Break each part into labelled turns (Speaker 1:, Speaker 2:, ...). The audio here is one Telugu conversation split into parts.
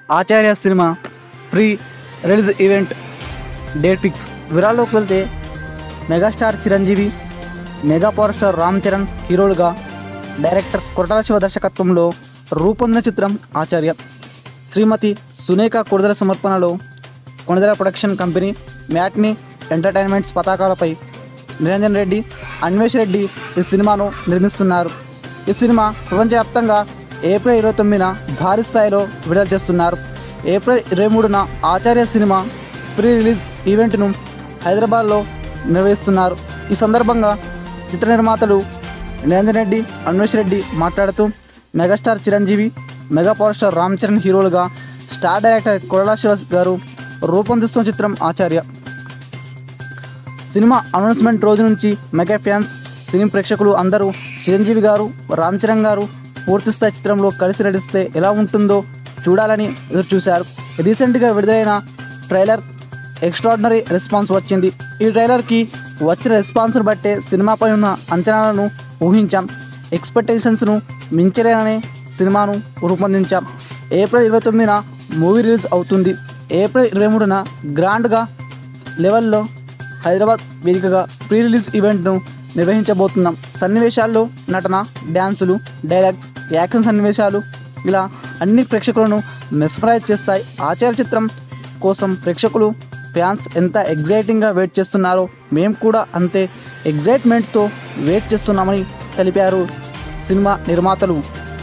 Speaker 1: ఆచార్య cinema pre release event date fix వివరాల్లోకి వెళ్తే megastar Chiranjeevi mega power star Ram Charan హీరోలుగా డైరెక్టర్ కొరటాల శివ దర్శకత్వంలో రూపొందిన చిత్రం ఆచార్య శ్రీమతి సునేక కొడుదల సమర్పణలో Konidela production company matinee entertainments పతాకాలపై నిరంజన్ రెడ్డి అన్వేష్ రెడ్డి ఈ సినిమాను నిర్మిస్తున్నారు ఈ సినిమా ప్రపంచవ్యాప్తంగా ఏప్రిల్ ఇరవై తొమ్మిదిన భారీ స్థాయిలో విడుదల చేస్తున్నారు ఏప్రిల్ ఇరవై మూడున ఆచార్య సినిమా ప్రీ రిలీజ్ ఈవెంట్ను హైదరాబాద్లో నిర్వహిస్తున్నారు ఈ సందర్భంగా చిత్ర నిర్మాతలు నిరంజన్ రెడ్డి అన్వేష్ రెడ్డి మాట్లాడుతూ megastar Chiranjeevi mega power star Ram Charan హీరోలుగా స్టార్ డైరెక్టర్ కొరలా శివ గారు రూపొందిస్తున్న చిత్రం ఆచార్య సినిమా అనౌన్స్మెంట్ రోజు నుంచి మెగా ఫ్యాన్స్ సినీ ప్రేక్షకులు అందరూ చిరంజీవి గారు రామ్ చరణ్ గారు పూర్తిస్థాయి చిత్రంలో కలిసి నడిస్తే ఎలా ఉంటుందో చూడాలని ఎదురు చూశారు రీసెంట్గా విడుదలైన ట్రైలర్ ఎక్స్ట్రాడినరీ రెస్పాన్స్ వచ్చింది ఈ ట్రైలర్కి వచ్చిన రెస్పాన్స్ను బట్టే సినిమాపై ఉన్న అంచనాలను ఊహించాం ఎక్స్పెక్టేషన్స్ను మించలేననే సినిమాను రూపొందించాం ఏప్రిల్ ఇరవై తొమ్మిదిన మూవీ రిలీజ్ అవుతుంది ఏప్రిల్ ఇరవై మూడున గ్రాండ్గా లెవెల్లో హైదరాబాద్ వేదికగా ప్రీ రిలీజ్ ఈవెంట్ను నిర్వహించబోతున్నాం సన్నివేశాల్లో నటన డ్యాన్సులు డైలాగ్స్ యాక్షన్ సన్నివేశాలు ఇలా అన్ని ప్రేక్షకులను మెస్మరైజ్ చేస్తాయి ఆచార్య చిత్రం కోసం ప్రేక్షకులు ఫ్యాన్స్ ఎంత ఎగ్జైటింగ్గా వెయిట్ చేస్తున్నారో మేము కూడా అంతే ఎగ్జైట్మెంట్తో వెయిట్ చేస్తున్నామని తెలిపారు సినిమా నిర్మాతలు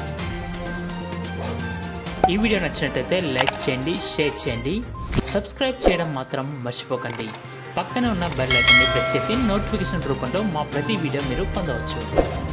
Speaker 2: ఈ వీడియో నచ్చినట్టయితే లైక్ చేయండి షేర్ చేయండి సబ్స్క్రైబ్ చేయడం మాత్రం మర్చిపోకండి పక్కనే ఉన్న బెల్ ఐకాన్ని ప్రెస్ చేసి నోటిఫికేషన్ రూపంలో మా ప్రతి వీడియో మీరు పొందవచ్చు